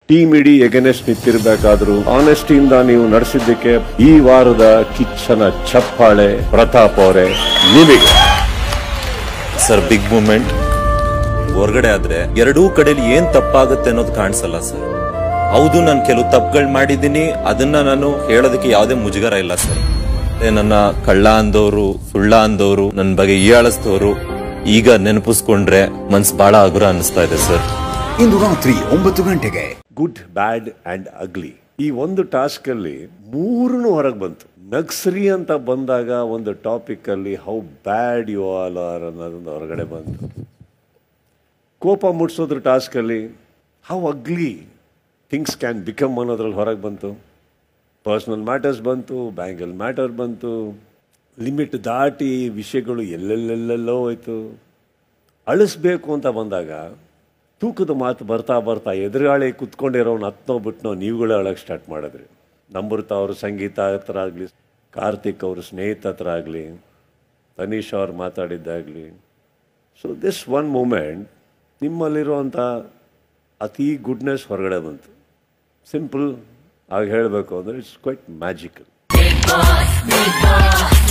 Team ಇಡೀ against ನಿಂತಿರ್ಬೇಕಾದ್ರೂ ಆನೆಸ್ಟಿಯಿಂದ ನೀವು ನಡೆಸಿದ್ದಕ್ಕೆ ಈ ವಾರದ ಕಿಚ್ಚನ ಚಪ್ಪಾಳೆ ಪ್ರತಾಪ್ ಅವರೇ ನಿಮಗೆ ಸರ್ ಬಿಗ್ ಮೂಮೆಂಟ್ ಹೊರಗಡೆ ಆದ್ರೆ ಎರಡೂ ಕಡೆಲಿ ಏನ್ ತಪ್ಪಾಗುತ್ತೆ ಅನ್ನೋದು ಕಾಣಿಸಲ್ಲ ಸರ್ ಹೌದು ನಾನು ಕೆಲವು ತಪ್ಪುಗಳು ಮಾಡಿದ್ದೀನಿ ಅದನ್ನ ನಾನು ಹೇಳೋದಕ್ಕೆ ಯಾವುದೇ ಮುಜುಗರ ಇಲ್ಲ ಸರ್ ಮತ್ತೆ ನನ್ನ ಕಳ್ಳ ಅಂದವರು ಸುಳ್ಳ ಅಂದವರು ನನ್ನ ಬಗ್ಗೆ ಹೀಯಾಳಿಸಿದವರು ಈಗ ನೆನಪಿಸ್ಕೊಂಡ್ರೆ ಮನ್ಸ್ ಬಹಳ ಹಗುರ ಅನಿಸ್ತಾ ಇದೆ ಸರ್ ಇಂದು ರಾತ್ರಿ ಒಂಬತ್ತು ಗಂಟೆಗೆ ಗುಡ್ ಬ್ಯಾಡ್ ಅಂಡ್ ಅಗ್ಲಿ ಈ ಒಂದು ಟಾಸ್ಕ್ ಅಲ್ಲಿ ಮೂರನ್ನು ಹೊರಗೆ ಬಂತು ನಕ್ಸರಿ ಅಂತ ಬಂದಾಗ ಒಂದು ಟಾಪಿಕ್ ಅಲ್ಲಿ how bad you all are ಅನ್ನೋದೊಂದು ಹೊರಗಡೆ ಬಂತು ಕೋಪ ಮುಟ್ಸೋದ್ರ ಟಾಸ್ಕ್ ಅಲ್ಲಿ how ugly things can become ಅನ್ನೋದ್ರಲ್ಲಿ ಹೊರಗೆ ಬಂತು ಪರ್ಸ್ನಲ್ ಮ್ಯಾಟರ್ಸ್ ಬಂತು ಬ್ಯಾಂಗಲ್ ಮ್ಯಾಟರ್ ಬಂತು ಲಿಮಿಟ್ ದಾಟಿ ವಿಷಯಗಳು ಎಲ್ಲೆಲ್ಲೆಲ್ಲೆಲ್ಲೋ ಹೋಯ್ತು ಅಳಿಸ್ಬೇಕು ಅಂತ ಬಂದಾಗ ತೂಕದ ಮಾತು ಬರ್ತಾ ಬರ್ತಾ ಎದುರುಗಾಳಿ ಕುತ್ಕೊಂಡಿರೋನು ಹತ್ತನೋ ಬಿಟ್ನೋ ನೀವುಗಳೇ ಅಳಕ್ಕೆ ಸ್ಟಾರ್ಟ್ ಮಾಡಿದ್ರಿ ನಮೃತ ಅವ್ರ ಸಂಗೀತ ಹತ್ರ ಆಗಲಿ ಕಾರ್ತಿಕ್ ಅವ್ರ ಸ್ನೇಹಿತ ಹತ್ರ ಆಗಲಿ ತನೀಶ್ ಅವ್ರು ಮಾತಾಡಿದ್ದಾಗಲಿ ಸೊ ದಿಸ್ ಒನ್ ಮೂಮೆಂಟ್ ನಿಮ್ಮಲ್ಲಿರುವಂಥ ಅತಿ ಗುಡ್ನೆಸ್ ಹೊರಗಡೆ ಬಂತು ಸಿಂಪಲ್ ಆಗಿ ಹೇಳಬೇಕು ಅಂದರೆ it's quite magical Big boss, big boss.